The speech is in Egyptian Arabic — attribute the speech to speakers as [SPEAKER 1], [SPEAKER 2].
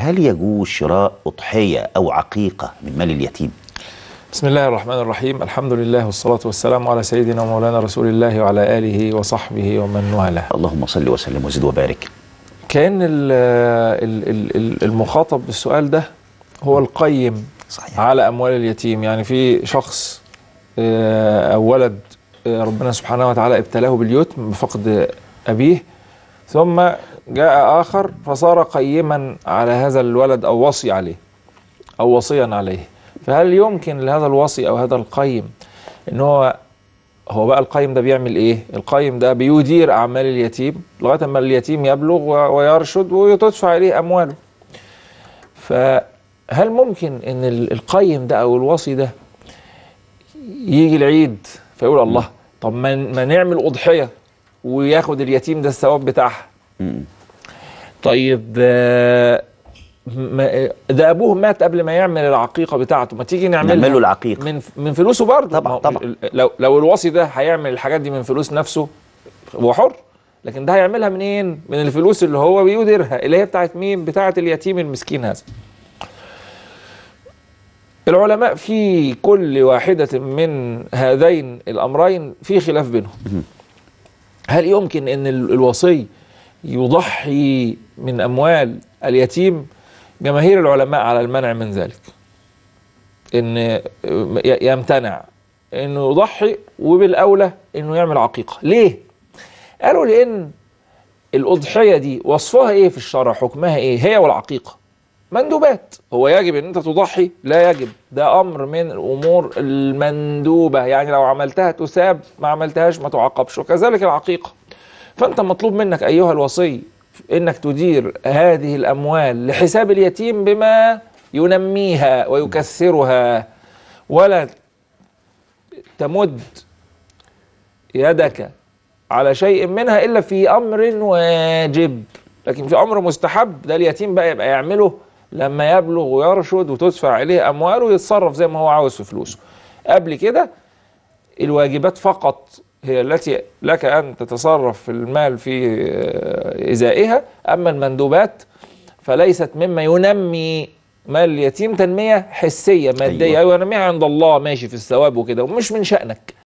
[SPEAKER 1] هل يجوز شراء أضحية أو عقيقة من مال اليتيم؟
[SPEAKER 2] بسم الله الرحمن الرحيم الحمد لله والصلاة والسلام على سيدنا ومولانا رسول الله وعلى آله وصحبه ومن والاه
[SPEAKER 1] اللهم صل وسلم وزد وبارك
[SPEAKER 2] كان ال- ال- ال- ال- المخاطب بالسؤال ده هو القيم
[SPEAKER 1] صحيح
[SPEAKER 2] على أموال اليتيم يعني في شخص آه، أو ولد آه، ربنا سبحانه وتعالى ابتلاه باليتم بفقد أبيه ثم جاء آخر فصار قيما على هذا الولد أو وصي عليه أو وصيا عليه فهل يمكن لهذا الوصي أو هذا القيم إن هو هو بقى القيم ده بيعمل إيه؟ القيم ده بيدير أعمال اليتيم لغاية ما اليتيم يبلغ و- ويرشد وتدفع إليه أمواله فهل ممكن ان ال- القيم ده او الوصي ده يجي العيد فيقول الله طب ما ما نعمل اضحيه وياخد اليتيم ده الثواب بتاعها
[SPEAKER 1] مم.
[SPEAKER 2] طيب آه، ما- ده ابوه مات قبل ما يعمل العقيقه بتاعته ما تيجي نعملها
[SPEAKER 1] نعمل له العقيقة
[SPEAKER 2] من من فلوسه برضه
[SPEAKER 1] طبعاً،
[SPEAKER 2] ما هو
[SPEAKER 1] طبعاً.
[SPEAKER 2] ال- لو لو الوصي ده هيعمل الحاجات دي من فلوس نفسه هو حر لكن ده هيعملها منين؟ من الفلوس اللي هو بيديرها اللي هي بتاعت مين؟ بتاعت اليتيم المسكين هذا. العلماء في كل واحدة من هذين الأمرين في خلاف بينهم. هل يمكن أن ال- الوصي يضحي من أموال اليتيم؟ جماهير العلماء على المنع من ذلك. ان ي- يمتنع انه يضحي وبالاولى انه يعمل عقيقه ليه قالوا لان الاضحيه دي وصفها ايه في الشرع حكمها ايه هي والعقيقه مندوبات هو يجب ان انت تضحي لا يجب ده امر من الامور المندوبه يعني لو عملتها تساب ما عملتهاش ما تعاقبش وكذلك العقيقه فانت مطلوب منك ايها الوصي انك تدير هذه الاموال لحساب اليتيم بما ينميها ويكثرها ولا تمد يدك على شيء منها الا في امر واجب لكن في امر مستحب ده اليتيم بقى يبقى يعمله لما يبلغ ويرشد وتدفع اليه امواله ويتصرف زي ما هو عاوز في فلوسه قبل كده الواجبات فقط هي التي لك ان تتصرف في المال في آه، ازائها اما المندوبات فليست مما ينمي مال اليتيم تنميه حسيه ماديه
[SPEAKER 1] أيوة.
[SPEAKER 2] أيوة. ينميها عند الله ماشي في الثواب وكده ومش من شانك